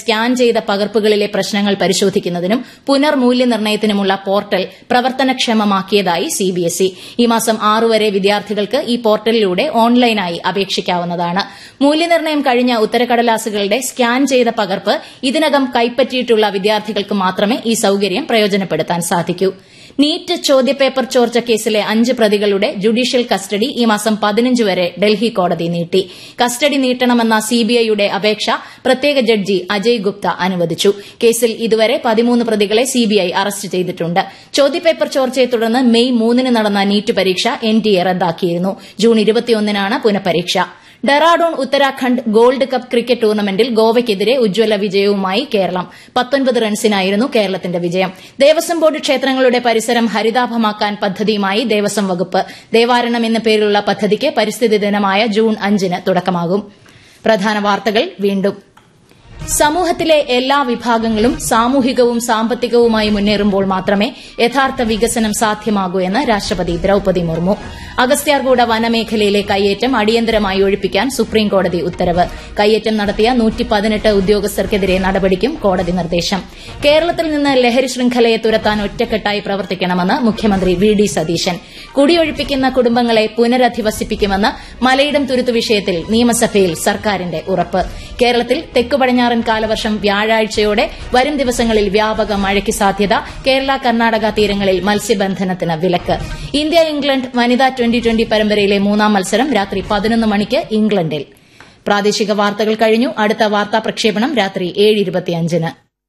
scan ചെയ്ത പകർപ്പുകളിലെ പ്രശ്നങ്ങൾ പരിശോധിക്കുന്നതിനും പുനർമൂല്യനിർണ്ണയത്തിനുമുള്ള പോർട്ടൽ പ്രവർത്തനക്ഷമമാക്കിയതായി സിബിഎസ്ഇ ഈ മാസം ആറ് വരെ വിദ്യാർത്ഥികൾക്ക് ഈ പോർട്ടലിലൂടെ ഓൺലൈനായി അപേക്ഷിക്കാവുന്നതാണ് മൂല്യനിർണ്ണയം കഴിഞ്ഞ ഉത്തരക്കടലാസുകളുടെ സ്കാൻ ചെയ്ത പകർപ്പ് ഇതിനകം കൈപ്പറ്റിയിട്ടുള്ള വിദ്യാർത്ഥികൾക്ക് മാത്രമേ ഈ സൌകര്യം പ്രയോജനപ്പെടുത്താൻ സാധിക്കൂ നീറ്റ് ചോദ്യപേപ്പർ ചോർച്ച കേസിലെ അഞ്ച് പ്രതികളുടെ ജുഡീഷ്യൽ കസ്റ്റഡി ഈ മാസം പതിനഞ്ച് വരെ ഡൽഹി കോടതി നീട്ടി കസ്റ്റഡി നീട്ടണമെന്ന സിബിഐയുടെ അപേക്ഷ പ്രത്യേക ജഡ്ജി അജയ് ഗുപ്ത അനുവദിച്ചു കേസിൽ ഇതുവരെ പതിമൂന്ന് പ്രതികളെ സിബിഐ അറസ്റ്റ് ചെയ്തിട്ടുണ്ട് ചോദ്യപേപ്പർ ചോർച്ചയെ തുടർന്ന് മെയ് മൂന്നിന് നടന്ന നീറ്റ് പരീക്ഷ എൻഡിഎ റദ്ദാക്കിയിരുന്നു ജൂൺ ഇരുപത്തിയൊന്നിനാണ് പുനഃപരീക്ഷ Dehradun Uttarakhand gold cup cricket ടൂർണമെന്റിൽ ഗോവയ്ക്കെതിരെ ഉജ്ജ്വല വിജയവുമായി കേരളം പത്തൊൻപത് റൺസിനായിരുന്നു കേരളത്തിന്റെ വിജയം ദേവസ്വം ബോർഡ് ക്ഷേത്രങ്ങളുടെ പരിസരം ഹരിതാഭമാക്കാൻ പദ്ധതിയുമായി ദേവസ്വം വകുപ്പ് ദേവാരണം എന്ന പേരിലുള്ള പദ്ധതിക്ക് പരിസ്ഥിതി ദിനമായ ജൂൺ അഞ്ചിന് തുടക്കമാകും പ്രധാന വാർത്തകൾ വീണ്ടും സമൂഹത്തിലെ എല്ലാ വിഭാഗങ്ങളും സാമൂഹികവും സാമ്പത്തികവുമായി മുന്നേറുമ്പോൾ മാത്രമേ യഥാർത്ഥ വികസനം സാധ്യമാകൂ എന്ന് രാഷ്ട്രപതി ദ്രൌപതി മുർമു അഗസ്ത്യാർകൂട വനമേഖലയിലെ കയ്യേറ്റം അടിയന്തരമായി ഒഴിപ്പിക്കാൻ സുപ്രീംകോടതി ഉത്തരവ് കയ്യേറ്റം നടത്തിയ ഉദ്യോഗസ്ഥർക്കെതിരെ നടപടിക്കും കോടതി നിർദ്ദേശം കേരളത്തിൽ നിന്ന് ലഹരി ശൃംഖലയെ തുരത്താൻ ഒറ്റക്കെട്ടായി പ്രവർത്തിക്കണമെന്ന് മുഖ്യമന്ത്രി വി ഡി സതീശൻ കുടിയൊഴിപ്പിക്കുന്ന കുടുംബങ്ങളെ പുനരധിവസിപ്പിക്കുമെന്ന് മലയിടം തുരുത്തു വിഷയത്തിൽ നിയമസഭയിൽ സർക്കാരിന്റെ ഉറപ്പ് കേരളത്തിൽ തെക്കു പടിഞ്ഞാറൻ കാലവർഷം വ്യാഴാഴ്ചയോടെ വരും ദിവസങ്ങളിൽ വ്യാപക മഴയ്ക്ക് സാധ്യത കേരള കർണാടക തീരങ്ങളിൽ മത്സ്യബന്ധനത്തിന് വിലക്ക് ഇന്ത്യ ഇംഗ്ലണ്ട് വനിതാ ട്വന്റി ട്വന്റി പരമ്പരയിലെ മൂന്നാം മത്സരം രാത്രി പതിനൊന്ന് മണിക്ക് ഇംഗ്ലണ്ടിൽ പ്രാദേശിക വാർത്തകൾ കഴിഞ്ഞു അടുത്ത വാർത്താ പ്രക്ഷേപണം രാത്രി ഏഴ് ഇരുപത്തിയഞ്ചിന്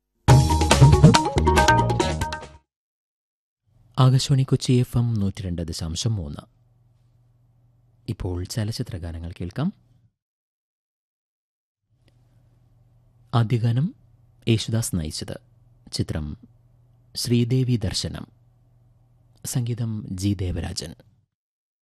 ആകാശവാണി കൊച്ചി എഫ് എം നൂറ്റി രണ്ട് ദശാംശം മൂന്ന് ഇപ്പോൾ ചലച്ചിത്ര ഗാനങ്ങൾ കേൾക്കാം ആദ്യഗാനം യേശുദാസ് നയിച്ചത് ചിത്രം ശ്രീദേവി ദർശനം സംഗീതം ജി ദേവരാജൻ